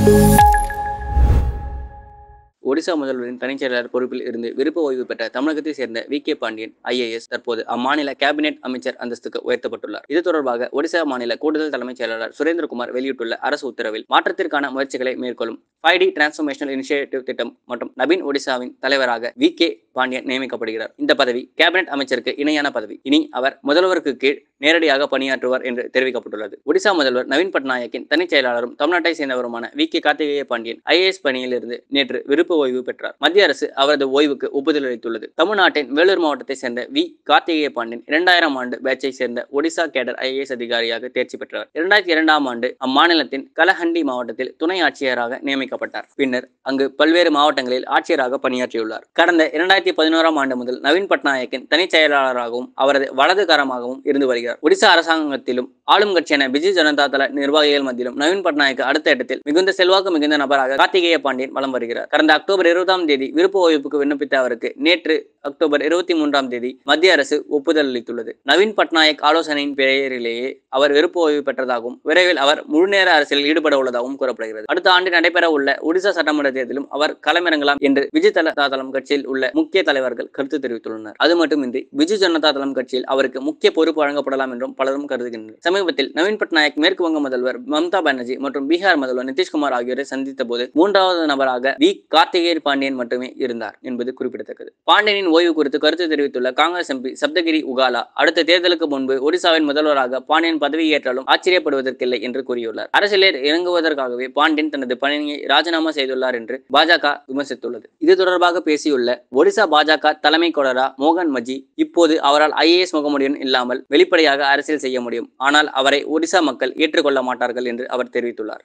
ஒடிசா முதல்வரின் தனிச் செயலாளர் பொறுப்பில் இருந்து விருப்ப ஓய்வு பெற்ற தமிழகத்தை சேர்ந்த வி கே பாண்டியன் ஐஏஎஸ் தற்போது அம்மாநில கேபினெட் அமைச்சர் அந்தஸ்துக்கு உயர்த்தப்பட்டுள்ளார் இது தொடர்பாக ஒடிசா மாநில கூடுதல் தலைமைச் செயலாளர் சுரேந்திரகுமார் வெளியிட்டுள்ள அரசு உத்தரவில் மாற்றத்திற்கான முயற்சிகளை மேற்கொள்ளும் ஃபைவ் டி டிரான்ஸ்ஃபர்மேஷனல் இனிஷியேட்டிவ் திட்டம் மற்றும் நவீன் ஒடிசாவின் தலைவராக வி கே பாண்டியன் நியமிக்கப்படுகிறார் இந்த பதவி கேபினெட் அமைச்சருக்கு இணையான பதவி இனி அவர் முதல்வருக்கு கீழ் நேரடியாக பணியாற்றுவார் என்று தெரிவிக்கப்பட்டுள்ளது ஒடிசா முதல்வர் நவீன் பட்நாயக்கின் தனிச் செயலாளரும் தமிழ்நாட்டை சேர்ந்தவருமான V K Karthikeya Pandian IAS பணியிலிருந்து நேற்று விருப்ப ஓய்வு பெற்றார் மத்திய அரசு அவரது ஓய்வுக்கு ஒப்புதல் அளித்துள்ளது தமிழ்நாட்டின் வேலூர் மாவட்டத்தை சேர்ந்த வி கார்த்திகேய பாண்டியன் இரண்டாயிரம் ஆண்டு பேட்சை சேர்ந்த ஒடிசா கேடர் ஐஏஎஸ் அதிகாரியாக தேர்ச்சி பெற்றார் இரண்டாயிரத்தி இரண்டாம் ஆண்டு அம்மாநிலத்தின் கலஹண்டி மாவட்டத்தில் துணை ஆட்சியராக நியமிக்கப்பட்டார் பின்னர் அங்கு பல்வேறு மாவட்டங்களில் ஆட்சியராக பணியாற்றியுள்ளார் கடந்த இரண்டாயிரத்தி பதினோராம் ஆண்டு முதல் நவீன் பட்நாயக்கின் தனிச் செயலாளராகவும் அவரது வலது கரமாகவும் இருந்து வருகிறார் ஒடிசா அரசாங்கத்திலும் ஆளும் கட்சியான பிஜு ஜனதா தள நிர்வாகிகள் மத்தியிலும் நவீன் பட்நாயக் அடுத்த இடத்தில் மிகுந்த செல்வாக்கு மிகுந்த நபராக கார்த்திகேய பாண்டியன் வலம் வருகிறார் கடந்த அக்டோபர் இருபதாம் தேதி விருப்ப ஓய்வுக்கு விண்ணப்பித்த அவருக்கு நேற்று அக்டோபர் இருபத்தி மூன்றாம் தேதி மத்திய அரசு ஒப்புதல் அளித்துள்ளது நவீன் பட்நாயக் ஆலோசனையின் பெயரிலேயே அவர் விருப்ப ஓய்வு பெற்றதாகவும் விரைவில் அவர் முழுநேர அரசியலில் ஈடுபட உள்ளதாகவும் கூறப்படுகிறது அடுத்த ஆண்டு நடைபெற உள்ள ஒடிசா சட்டமன்ற தேர்தலிலும் அவர் களமிறங்கலாம் என்று பிஜு ஜனதா தளம் கட்சியில் உள்ள முக்கிய தலைவர்கள் கருத்து தெரிவித்துள்ளனர் அது மட்டுமின்றி பிஜு ஜனதா தளம் கட்சியில் அவருக்கு முக்கிய பொறுப்பு வழங்கப்படலாம் என்றும் பலரும் கருதுகின்றனர் சமீபத்தில் நவீன் பட்நாயக் மேற்கு வங்க முதல்வர் மம்தா பானர்ஜி மற்றும் பீகார் முதல்வர் நிதிஷ்குமார் ஆகியோரை சந்தித்த போது மூன்றாவது நபராக வி கார்த்திகேய பாண்டியன் மட்டுமே இருந்தார் என்பது குறிப்பிடத்தக்கது பாண்டியனின் ஓய்வு குறித்து கருத்து தெரிவித்துள்ள காங்கிரஸ் எம்பி சப்தகிரி உகாலா அடுத்த தேர்தலுக்கு முன்பு ஒடிசாவின் முதல்வராக பாண்டியன் பதவியேற்றாலும் ஆச்சரியப்படுவதற்கில்லை என்று கூறியுள்ளார் அரசியலில் இறங்குவதற்காகவே பாண்டியன் தனது பணியை ராஜினாமா செய்துள்ளார் என்று பாஜக விமர்சித்துள்ளது இது தொடர்பாக பேசியுள்ள ஒடிசா பாஜக தலைமை கொடரா மோகன் மஜி இப்போது அவரால் ஐஏஎஸ் முகமுடியுடன் இல்லாமல் வெளிப்படையாக அரசியல் செய்ய முடியும் ஆனால் அவரை ஒடிசா மக்கள் ஏற்றுக்கொள்ள மாட்டார்கள் என்று அவர் தெரிவித்துள்ளார்